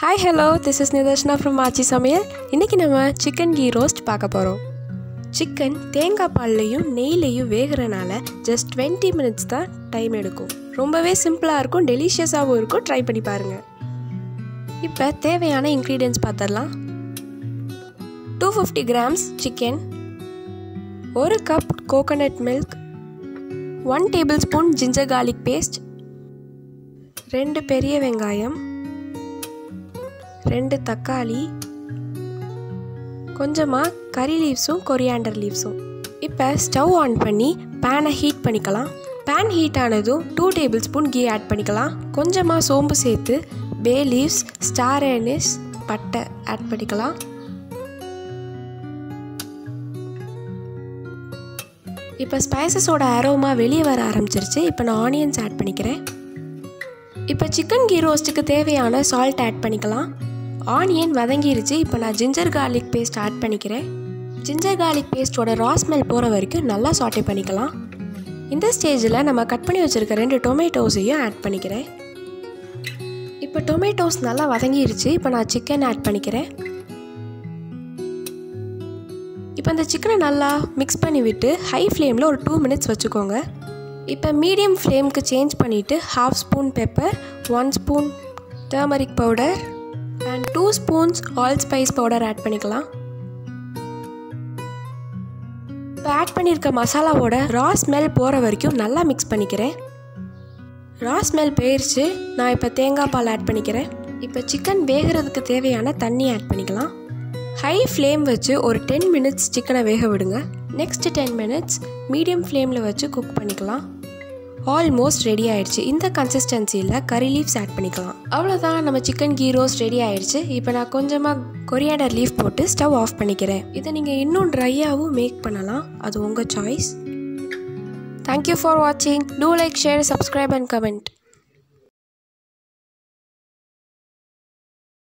hi hello this is Nidharshana from Aachi Samayal இன்றைக்கி நம்ம chicken key roast பார்க்க போகிறோம் சிக்கன் தேங்காய் பால்லையும் நெய்லையும் வேகிறனால ஜஸ்ட் டுவெண்ட்டி மினிட்ஸ் தான் டைம் எடுக்கும் ரொம்பவே சிம்பிளாக இருக்கும் டெலிஷியஸாகவும் இருக்கும் ட்ரை பண்ணி பாருங்கள் இப்போ தேவையான இன்க்ரீடியன்ஸ் பார்த்துடலாம் டூ ஃபிஃப்டி கிராம்ஸ் சிக்கன் ஒரு cup coconut milk one tablespoon ginger garlic paste ரெண்டு பெரிய வெங்காயம் ரெண்டு தக்காளி கொஞ்சமாக கறி லீவ்ஸும் கொரியாண்டர் லீவ்ஸும் இப்போ ஸ்டவ் ஆன் பண்ணி பேனை ஹீட் பண்ணிக்கலாம் பேன் ஹீட் ஆனதும் two tablespoon ghee add பண்ணிக்கலாம் கொஞ்சமாக சோம்பு சேர்த்து பே லீவ்ஸ் ஸ்டார் ஏனிஸ் பட்டை ஆட் பண்ணிக்கலாம் இப்போ ஸ்பைசஸோட அரோமா வெளியே வர ஆரம்பிச்சிருச்சு இப்போ நான் ஆனியன்ஸ் ஆட் பண்ணிக்கிறேன் இப்போ சிக்கன் கீ ரோஸ்ட்டுக்கு தேவையான சால்ட் ஆட் பண்ணிக்கலாம் ஆனியன் வதங்கிருச்சு இப்போ நான் ஜிஞ்சர் கார்லிக் பேஸ்ட் ஆட் பண்ணிக்கிறேன் ஜிஞ்சர் கார்லிக் பேஸ்ட்டோட ரா ஸ்மெல் போகிற வரைக்கும் நல்லா சாட்டே பண்ணிக்கலாம் இந்த ஸ்டேஜில் நம்ம கட் பண்ணி வச்சுருக்க ரெண்டு டொமேட்டோஸையும் ஆட் பண்ணிக்கிறேன் இப்போ டொமேட்டோஸ் நல்லா வதங்கிருச்சு இப்போ நான் சிக்கன் ஆட் பண்ணிக்கிறேன் இப்போ இந்த சிக்கனை நல்லா மிக்ஸ் பண்ணி விட்டு ஹை ஃப்ளேமில் ஒரு டூ மினிட்ஸ் வச்சுக்கோங்க இப்போ மீடியம் ஃப்ளேமுக்கு சேஞ்ச் பண்ணிவிட்டு half spoon pepper one spoon turmeric powder and two spoons all spice powder add பண்ணிக்கலாம் இப்போ ஆட் பண்ணியிருக்க மசாலாவோட ரா ஸ்மெல் போகிற வரைக்கும் நல்லா மிக்ஸ் பண்ணிக்கிறேன் ரா ஸ்மெல் போயிடுச்சு நான் இப்போ தேங்காய் பால் ஆட் பண்ணிக்கிறேன் இப்போ சிக்கன் வேகிறதுக்கு தேவையான தண்ணி ஆட் பண்ணிக்கலாம் ஹை ஃப்ளேம் வச்சு ஒரு டென் மினிட்ஸ் சிக்கனை வேக விடுங்க நெக்ஸ்ட் டென் மினிட்ஸ் மீடியம் ஃப்ளேமில் வச்சு குக் பண்ணிக்கலாம் ஆல்மோஸ்ட் ரெடி ஆயிடுச்சு இந்த கன்சிஸ்டன்சியில் கறி லீவ்ஸ் ஆட் பண்ணிக்கலாம் அவ்வளோதான் நம்ம சிக்கன் கீ ரோஸ்ட் ரெடி ஆயிடுச்சு இப்போ நான் கொஞ்சமாக கொரியாண்டர் லீஃப் போட்டு ஸ்டவ் ஆஃப் பண்ணிக்கிறேன் இதை நீங்கள் இன்னும் ட்ரையாகவும் மேக் பண்ணலாம் அது உங்கள் சாய்ஸ் தேங்க்யூ ஃபார் வாட்சிங் do like share subscribe and comment